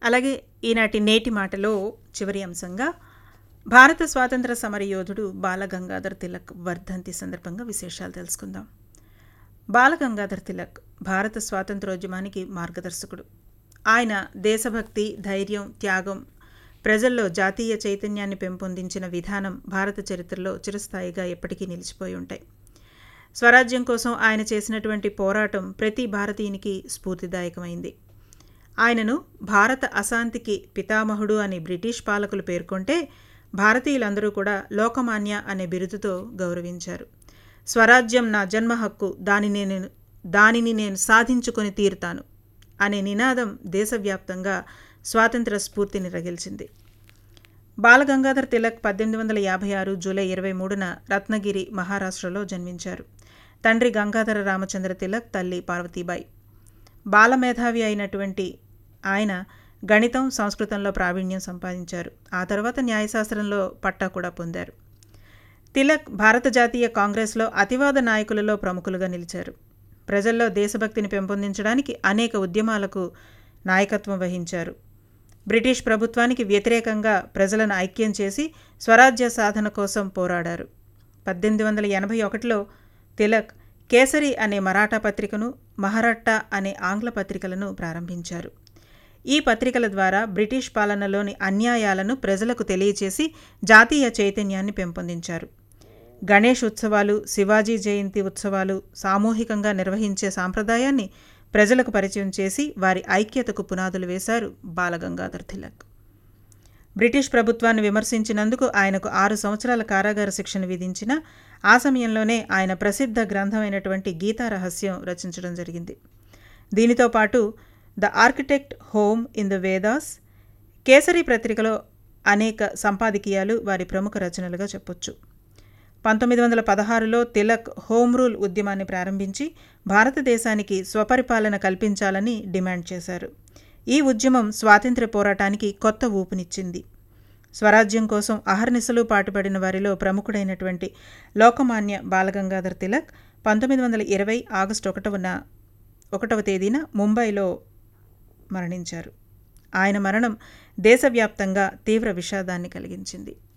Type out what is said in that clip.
అలాగే ఈనాటి నేటి మాటలో చివరి అంశంగా భారత స్వాతంత్ర సమరయోధుడు బాలగంగాధర్ తిలక్ వర్ధంతి సందర్భంగా విశేషాలు తెలుసుకుందాం బాలగంగాధర్ తిలక్ భారత స్వాతంత్రోద్యమానికి మార్గదర్శకుడు ఆయన దేశభక్తి ధైర్యం త్యాగం ప్రజల్లో జాతీయ చైతన్యాన్ని పెంపొందించిన విధానం భారత చరిత్రలో చిరస్థాయిగా ఎప్పటికీ నిలిచిపోయి ఉంటాయి స్వరాజ్యం కోసం ఆయన చేసినటువంటి పోరాటం ప్రతి భారతీయునికి స్ఫూర్తిదాయకమైంది ఆయనను భారత అశాంతికి పితామహుడు అని బ్రిటిష్ పాలకులు పేర్కొంటే భారతీయులందరూ కూడా లోకమాన్య అనే బిరుదుతో గౌరవించారు స్వరాజ్యం నా జన్మ హక్కు దానిని నేను దానిని నేను సాధించుకొని తీరుతాను అనే నినాదం దేశవ్యాప్తంగా స్వాతంత్ర స్ఫూర్తిని రగిల్చింది బాలగంగాధర్ తిలక్ పద్దెనిమిది వందల యాభై ఆరు జూలై ఇరవై మూడున రత్నగిరి మహారాష్ట్రలో జన్మించారు తండ్రి గంగాధర రామచంద్ర తిలక్ తల్లి పార్వతీబాయి బాలమేధావి అయినటువంటి ఆయన గణితం సంస్కృతంలో ప్రావీణ్యం సంపాదించారు ఆ తర్వాత న్యాయశాస్త్రంలో పట్టా కూడా పొందారు తిలక్ భారత జాతీయ కాంగ్రెస్లో అతివాద నాయకులలో ప్రముఖులుగా నిలిచారు ప్రజల్లో దేశభక్తిని పెంపొందించడానికి అనేక ఉద్యమాలకు నాయకత్వం వహించారు బ్రిటిష్ ప్రభుత్వానికి వ్యతిరేకంగా ప్రజలను ఐక్యం చేసి స్వరాజ్య సాధన కోసం పోరాడారు పద్దెనిమిది వందల ఎనభై ఒకటిలో తిలక్ కేసరి అనే మరాఠా పత్రికను మహారాట్టా అనే ఆంగ్ల పత్రికలను ప్రారంభించారు ఈ పత్రికల ద్వారా బ్రిటిష్ పాలనలోని అన్యాయాలను ప్రజలకు తెలియచేసి జాతీయ చైతన్యాన్ని పెంపొందించారు గణేష్ ఉత్సవాలు శివాజీ జయంతి ఉత్సవాలు సామూహికంగా నిర్వహించే సాంప్రదాయాన్ని ప్రజలకు పరిచయం చేసి వారి ఐక్యతకు పునాదులు వేశారు బాలగంగాధర్ తిలక్ బ్రిటిష్ ప్రభుత్వాన్ని విమర్శించినందుకు ఆయనకు ఆరు సంవత్సరాల కారాగార శిక్షణ విధించిన ఆ సమయంలోనే ఆయన ప్రసిద్ధ గ్రంథమైనటువంటి గీతా రహస్యం రచించడం జరిగింది దీనితో పాటు the architect home in the Vedas Kesari పత్రికలో అనేక సంపాదకీయాలు వారి ప్రముఖ రచనలుగా చెప్పొచ్చు పంతొమ్మిది వందల పదహారులో తిలక్ హోమ్ రూల్ ఉద్యమాన్ని ప్రారంభించి భారతదేశానికి స్వపరిపాలన కల్పించాలని డిమాండ్ చేశారు ఈ ఉద్యమం స్వాతంత్ర్య పోరాటానికి కొత్త ఊపునిచ్చింది స్వరాజ్యం కోసం అహర్నిశలు పాటుపడిన వారిలో ప్రముఖుడైనటువంటి లోకమాన్య బాలగంగాధర్ తిలక్ పంతొమ్మిది వందల ఇరవై ఆగస్టు ఒకటవన ఒకటవ తేదీన ముంబైలో మరణించారు ఆయన మరణం దేశవ్యాప్తంగా తీవ్ర విషాదాన్ని కలిగించింది